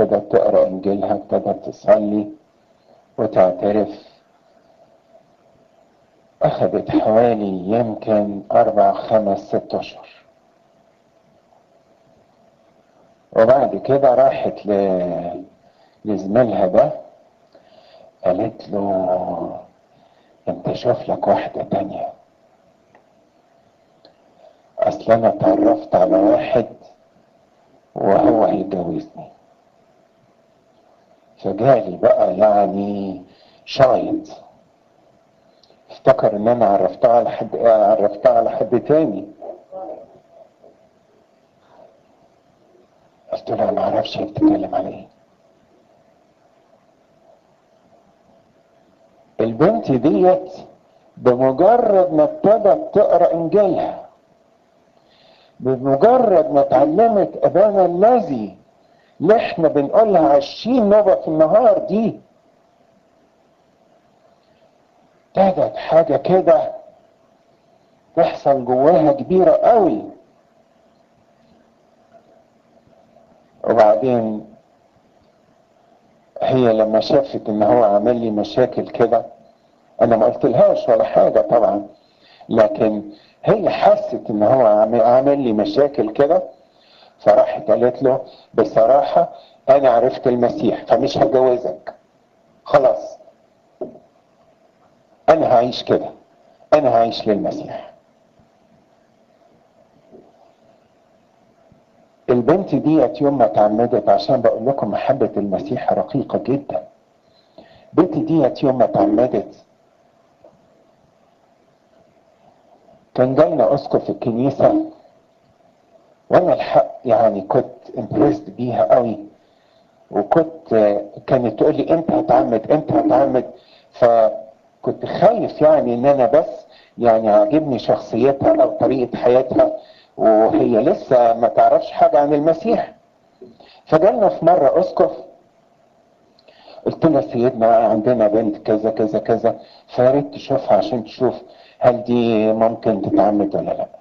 ابتدت تقرا انجيلها ابتدت تصلي وتعترف اخذت حوالي يمكن اربع خمس ست اشهر وبعد كده راحت ل... لزميلها ده قالت له انت شوف لك واحدة تانية اصل انا اتعرفت على واحد وهو هيجوزني فجالي بقى يعني شايط افتكر ان انا عرفتها على حد عرفتها على حد تاني قلت له انا ما اعرفش هي بتتكلم على ايه البنت ديت بمجرد ما ابتدت تقرا انجيلها بمجرد ما اتعلمت ابانا الذي اللي احنا بنقولها عشرين نوبة في النهار دي ابتدت حاجة كده تحصل جواها كبيرة قوي وبعدين هي لما شافت ان هو عامل لي مشاكل كده انا ما قلتلهاش ولا حاجة طبعا لكن هي حست ان هو عامل لي مشاكل كده فراحت قالت له بصراحة انا عرفت المسيح فمش هجوزك خلاص انا هعيش كده انا هعيش للمسيح البنت ديت يوم ما اتعمدت عشان بقول لكم محبة المسيح رقيقة جدا البنت ديت يوم ما اتعمدت كان جاينا اسقف الكنيسة وانا الحق يعني كنت امبرست بيها قوي وكنت كانت تقول لي انت هتعمد انت هتعمد فكنت خايف يعني ان انا بس يعني عاجبني شخصيتها او طريقة حياتها وهي لسه ما تعرفش حاجة عن المسيح فجالنا في مرة اسقف قلت له سيدنا عندنا بنت كذا كذا كذا فياريت تشوفها عشان تشوف هل دي ممكن تتعمد ولا لا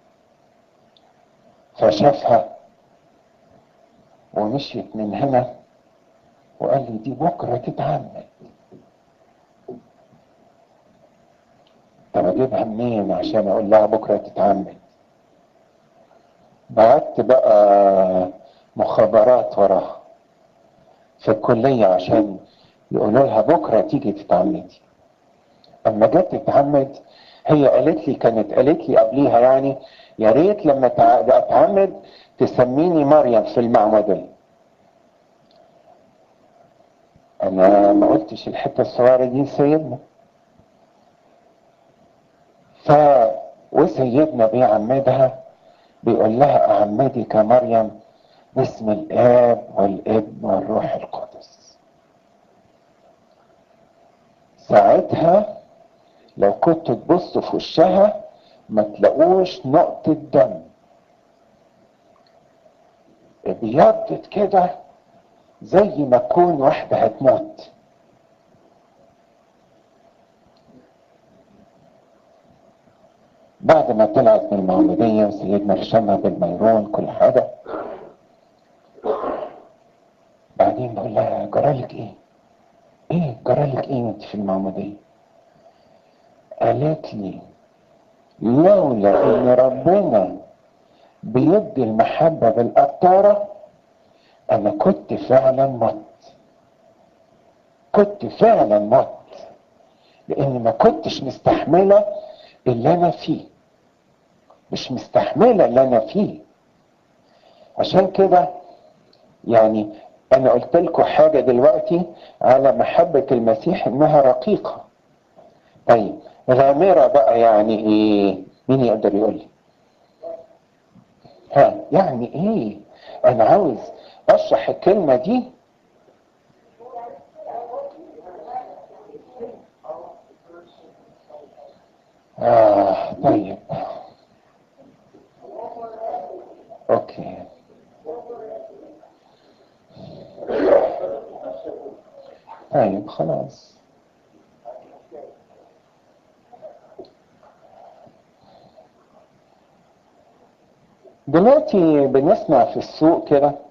فشافها ومشيت من هنا وقال لي دي بكرة تتعمد طب اجيبها منين عشان اقول لها بكرة تتعمد بعت بقى مخابرات وراها في الكلية عشان يقولوا لها بكرة تيجي تتعمدي اما جت تتعمد هي قالت لي كانت قالت لي قبليها يعني يا ريت لما اتعمد تسميني مريم في المعمودية انا ما قلتش الحتة الصغيرة دي سيدنا ف وسيدنا بيعمدها بيقول لها اعمدك مريم باسم الاب والابن والروح القدس ساعتها لو كنت تبص في وشها ما تلاقوش نقطة دم ابيضت كده زي ما تكون واحدة هتموت بعد ما طلعت من المعمودية وسيدنا رشمها بالميرون كل حاجة بعدين بقول لها جرالك ايه؟ ايه جرالك ايه انت في المعمودية؟ قالت لي لولا ان ربنا بيدي المحبة بالقطارة انا كنت فعلا مت كنت فعلا مت لاني ما كنتش مستحملة اللي انا فيه مش مستحملة اللي انا فيه عشان كده يعني انا قلت لكم حاجة دلوقتي على محبة المسيح انها رقيقة طيب غامرة بقى يعني ايه مين يقدر يقول لي ها يعني ايه انا عاوز اشرح الكلمة دي آه طيب اوكي طيب خلاص دلوقتي بنسمع في السوق كده